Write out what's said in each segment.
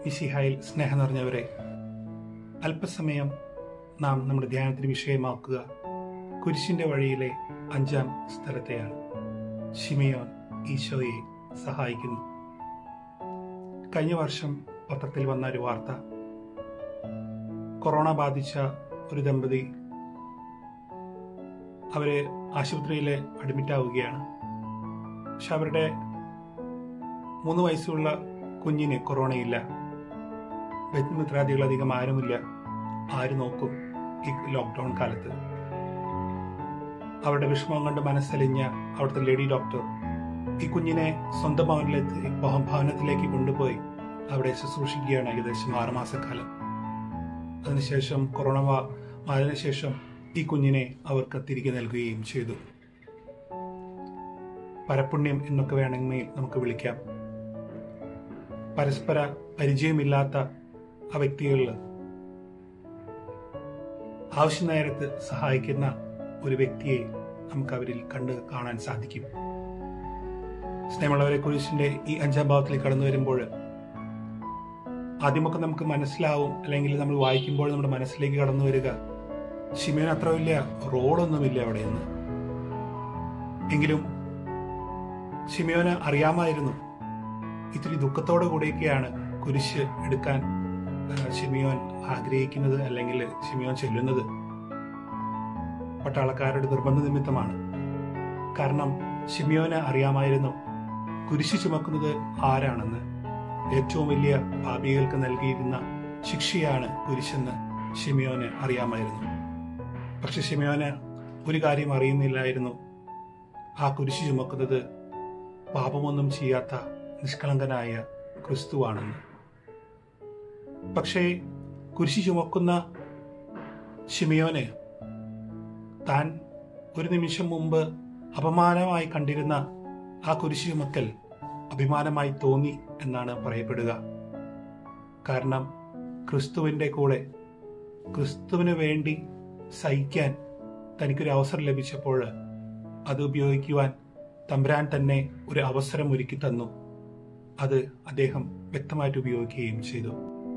ഇഷിഹായിൽ സ്നേഹം നിറഞ്ഞവരെ അല്പസമയം നാം നമ്മുടെ ധ്യാനത്തിന് വിഷയമാക്കുക കുരിശിന്റെ വഴിയിലെ അഞ്ചാം സ്ഥലത്തെയാണ് ഷിമിയോൻ ഈശോയെ സഹായിക്കുന്നു കഴിഞ്ഞ വർഷം പത്രത്തിൽ വന്ന ഒരു വാർത്ത കൊറോണ ബാധിച്ച ഒരു ദമ്പതി അവര് ആശുപത്രിയിൽ അഡ്മിറ്റ് ആവുകയാണ് പക്ഷെ അവരുടെ മൂന്ന് വയസ്സുള്ള കുഞ്ഞിന് കൊറോണയില്ല ബന്ധുമിത്രാദികൾ അധികം ആരുമില്ല ആര് നോക്കും ഈ ലോക്ക്ഡൌൺ കാലത്ത് അവരുടെ വിഷമം കണ്ട് മനസ്സലിഞ്ഞ അവിടുത്തെ ലേഡി ഡോക്ടർ ഈ കുഞ്ഞിനെ സ്വന്തം ഭവനിലേക്ക് ഭവനത്തിലേക്ക് കൊണ്ടുപോയി അവിടെ ശുശ്രൂഷിക്കുകയാണ് ഏകദേശം ആറുമാസക്കാലം അതിനുശേഷം കൊറോണ അതിനുശേഷം ഈ കുഞ്ഞിനെ അവർക്ക് തിരികെ നൽകുകയും ചെയ്തു പരപുണ്യം എന്നൊക്കെ വേണമെങ്കിൽ നമുക്ക് വിളിക്കാം പരസ്പര പരിചയമില്ലാത്ത ആ വ്യക്തികളിൽ ആവശ്യ നേരത്ത് സഹായിക്കുന്ന ഒരു വ്യക്തിയെ നമുക്ക് അവരിൽ കണ്ട് കാണാൻ സാധിക്കും സ്നേഹമുള്ളവരെ കുരിശിന്റെ ഈ അഞ്ചാം ഭാവത്തിലേക്ക് കടന്നു വരുമ്പോൾ ആദ്യമൊക്കെ നമുക്ക് മനസ്സിലാവും അല്ലെങ്കിൽ നമ്മൾ വായിക്കുമ്പോൾ നമ്മുടെ മനസ്സിലേക്ക് കടന്നു വരിക ഷിമേൻ അത്ര വലിയ റോളൊന്നുമില്ല അവിടെയെന്ന് എങ്കിലും ഷിമിയോന് അറിയാമായിരുന്നു ഇത്തിരി ദുഃഖത്തോടു കൂടിയൊക്കെയാണ് കുരിശ് എടുക്കാൻ ഷിമിയോൻ ആഗ്രഹിക്കുന്നത് അല്ലെങ്കിൽ ഷിമിയോൻ ചെല്ലുന്നത് പട്ടാളക്കാരുടെ നിർബന്ധ നിമിത്തമാണ് കാരണം ഷിമിയോന് അറിയാമായിരുന്നു കുരിശ് ചുമക്കുന്നത് ആരാണെന്ന് ഏറ്റവും വലിയ പാപികൾക്ക് നൽകിയിരുന്ന ശിക്ഷയാണ് കുരിശെന്ന് ഷിമിയോന് അറിയാമായിരുന്നു പക്ഷെ ഷിമിയോന് ഒരു കാര്യം അറിയുന്നില്ലായിരുന്നു ആ കുരിശ് ചുമക്കുന്നത് പാപമൊന്നും ചെയ്യാത്ത നിഷ്കളങ്കനായ ക്രിസ്തുവാണെന്ന് പക്ഷേ കുരിശി ചുമക്കുന്ന ഷിമിയോന് താൻ ഒരു നിമിഷം മുമ്പ് അപമാനമായി കണ്ടിരുന്ന ആ കുരിശി ചുമക്കൽ അഭിമാനമായി തോന്നി എന്നാണ് പറയപ്പെടുക കാരണം ക്രിസ്തുവിന്റെ കൂടെ ക്രിസ്തുവിന് വേണ്ടി സഹിക്കാൻ തനിക്കൊരു അവസരം ലഭിച്ചപ്പോൾ അത് ഉപയോഗിക്കുവാൻ തമ്പുരാൻ തന്നെ ഒരു അവസരം ഒരുക്കി തന്നു അത് അദ്ദേഹം വ്യക്തമായിട്ട് ഉപയോഗിക്കുകയും ചെയ്തു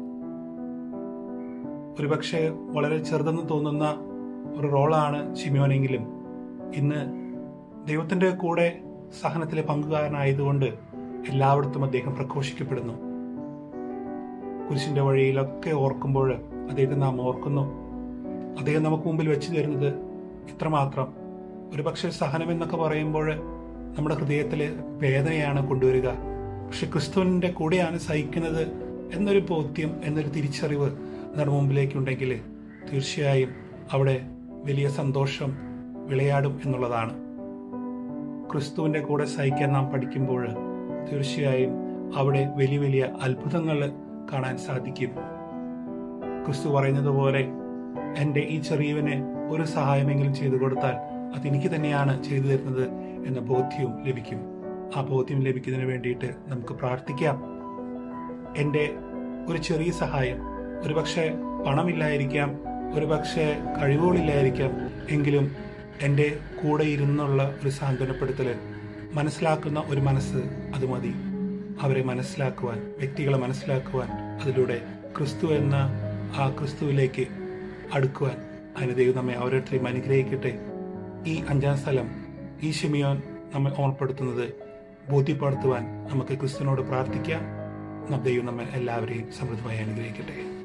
ഒരുപക്ഷെ വളരെ ചെറുതെന്ന് തോന്നുന്ന ഒരു റോളാണ് ഷിമിയോനെങ്കിലും ഇന്ന് ദൈവത്തിന്റെ കൂടെ സഹനത്തിലെ പങ്കുകാരനായതുകൊണ്ട് എല്ലായിടത്തും അദ്ദേഹം പ്രഘോഷിക്കപ്പെടുന്നു കുരിശിന്റെ വഴിയിലൊക്കെ ഓർക്കുമ്പോൾ അദ്ദേഹത്തെ നാം ഓർക്കുന്നു അദ്ദേഹം നമുക്ക് മുമ്പിൽ വെച്ചു തരുന്നത് ഇത്രമാത്രം ഒരുപക്ഷെ സഹനം എന്നൊക്കെ പറയുമ്പോൾ നമ്മുടെ ഹൃദയത്തിലെ വേദനയാണ് കൊണ്ടുവരിക പക്ഷെ ക്രിസ്തുവിന്റെ കൂടെയാണ് സഹിക്കുന്നത് എന്നൊരു ബോധ്യം എന്നൊരു തിരിച്ചറിവ് നമ്മുടെ മുമ്പിലേക്കുണ്ടെങ്കിൽ തീർച്ചയായും അവിടെ വലിയ സന്തോഷം വിളയാടും എന്നുള്ളതാണ് ക്രിസ്തുവിന്റെ കൂടെ സഹിക്കാൻ നാം പഠിക്കുമ്പോൾ തീർച്ചയായും അവിടെ വലിയ വലിയ അത്ഭുതങ്ങൾ കാണാൻ സാധിക്കും ക്രിസ്തു പറയുന്നത് പോലെ എൻ്റെ ഈ ചെറിയവന് ഒരു സഹായമെങ്കിലും ചെയ്തു കൊടുത്താൽ അതെനിക്ക് തന്നെയാണ് ചെയ്തു തരുന്നത് എന്ന ബോധ്യവും ലഭിക്കും ആ ബോധ്യം ലഭിക്കുന്നതിന് വേണ്ടിയിട്ട് നമുക്ക് പ്രാർത്ഥിക്കാം എൻ്റെ ഒരു ചെറിയ സഹായം ഒരുപക്ഷെ പണമില്ലായിരിക്കാം ഒരുപക്ഷെ കഴിവുകളില്ലായിരിക്കാം എങ്കിലും എൻ്റെ കൂടെ ഇരുന്നുള്ള ഒരു സാന്ത്വനപ്പെടുത്തല് മനസ്സിലാക്കുന്ന ഒരു മനസ്സ് അത് മതി അവരെ മനസ്സിലാക്കുവാൻ വ്യക്തികളെ മനസ്സിലാക്കുവാൻ അതിലൂടെ ക്രിസ്തു എന്ന ആ ക്രിസ്തുവിലേക്ക് അടുക്കുവാൻ അതിന് ദൈവം നമ്മെ ഓരോരുത്തരെയും അനുഗ്രഹിക്കട്ടെ ഈ അഞ്ചാം സ്ഥലം ഈ ഷിമിയോൻ നമ്മെ ഓർപ്പെടുത്തുന്നത് ബോധ്യപ്പെടുത്തുവാൻ നമുക്ക് ക്രിസ്തുവിനോട് പ്രാർത്ഥിക്കാം ദൈവം നമ്മെ എല്ലാവരെയും സമൃദ്ധമായി അനുഗ്രഹിക്കട്ടെ